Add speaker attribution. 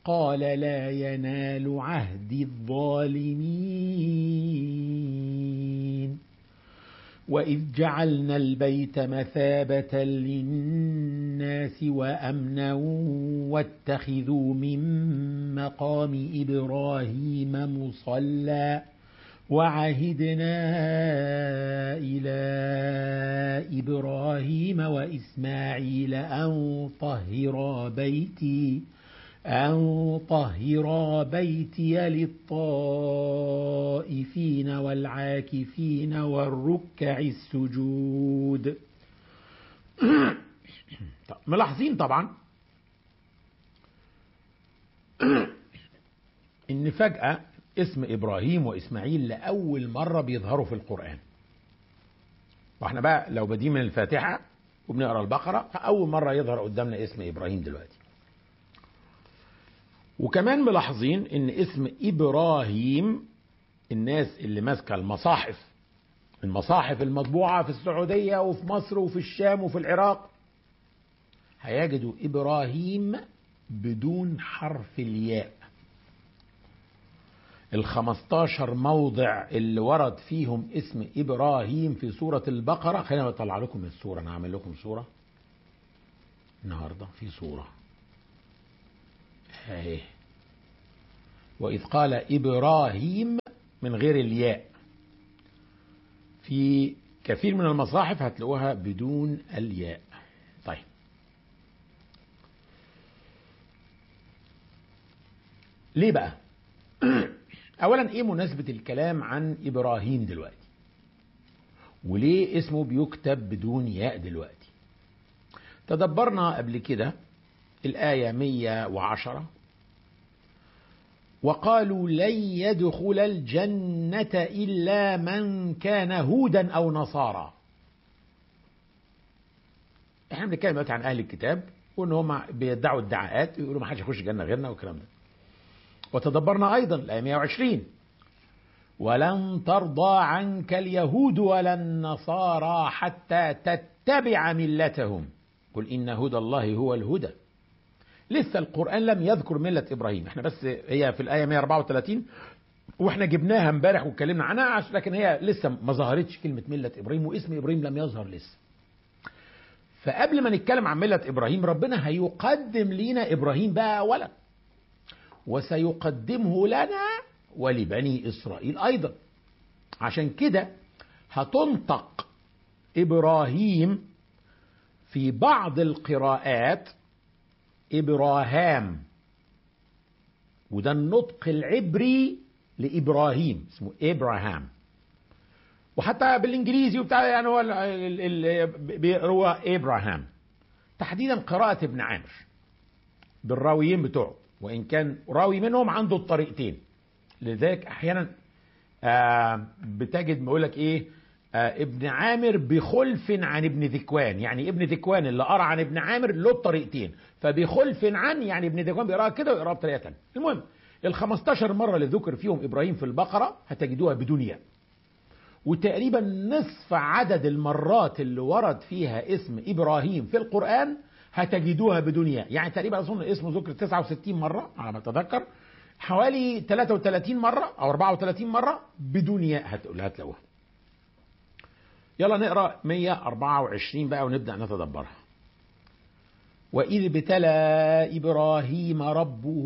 Speaker 1: قال لا ينال عهد الظالمين واذ جعلنا البيت مثابه للناس وامنا واتخذوا من مقام ابراهيم مصلى وعهدنا الى ابراهيم واسماعيل ان طهرا بيتي أن طهرا بيتي للطائفين والعاكفين والركع السجود ملاحظين طبعا ان فجأة اسم ابراهيم واسماعيل لأول مرة بيظهروا في القرآن واحنا بقى لو بادئين من الفاتحة وبنقرا البقرة فأول مرة يظهر قدامنا اسم ابراهيم دلوقتي وكمان ملاحظين ان اسم ابراهيم الناس اللي ماسكه المصاحف المصاحف المطبوعه في السعوديه وفي مصر وفي الشام وفي العراق هيجدوا ابراهيم بدون حرف الياء ال 15 موضع اللي ورد فيهم اسم ابراهيم في سوره البقره خلينا اطلع لكم الصوره انا هعمل لكم صوره النهارده في صوره اهي وإذ قال إبراهيم من غير الياء في كثير من المصاحف هتلاقوها بدون الياء طيب ليه بقى اولا ايه مناسبة الكلام عن ابراهيم دلوقتي وليه اسمه بيكتب بدون ياء دلوقتي تدبرنا قبل كده الآية 110 وقالوا لن يدخل الجنة إلا من كان هودا أو نصارى احنا بنتكلم دلوقتي عن أهل الكتاب وإن هم بيدعوا ادعاءات ويقولوا ما حدش يخش الجنة غيرنا والكلام ده وتدبرنا أيضا الآية 120 ولن ترضى عنك اليهود ولا النصارى حتى تتبع ملتهم قل إن هدى الله هو الهدى لسه القرآن لم يذكر ملة إبراهيم احنا بس هي في الآية 134 واحنا جبناها امبارح واتكلمنا عنها لكن هي لسه ما ظهرتش كلمة ملة إبراهيم واسم إبراهيم لم يظهر لسه فقبل ما نتكلم عن ملة إبراهيم ربنا هيقدم لينا إبراهيم بقى أولا وسيقدمه لنا ولبني إسرائيل أيضا عشان كده هتنطق إبراهيم في بعض القراءات إبراهام وده النطق العبري لإبراهيم اسمه إبراهام وحتى بالإنجليزي وبتاع يعني هو هو إبراهام تحديدا قراءة ابن عامر بالراويين بتوعه وإن كان راوي منهم عنده الطريقتين لذلك أحيانا آه بتجد بيقول لك إيه آه ابن عامر بخلف عن ابن ذكوان يعني ابن ذكوان اللي قرا عن ابن عامر له الطريقتين فبخلف عن يعني ابن ذكوان بيقراها كده ويقراها بطريقه ثانيه المهم ال 15 مره اللي ذكر فيهم ابراهيم في البقره هتجدوها بدون ياء وتقريبا نصف عدد المرات اللي ورد فيها اسم ابراهيم في القران هتجدوها بدون ياء يعني تقريبا اظن اسمه ذكر 69 مره على ما اتذكر حوالي 33 مره او 34 مره بدون ياء هتلاقوها يلا نقرا 124 بقى ونبدا نتدبرها واذ ابتلى ابراهيم ربه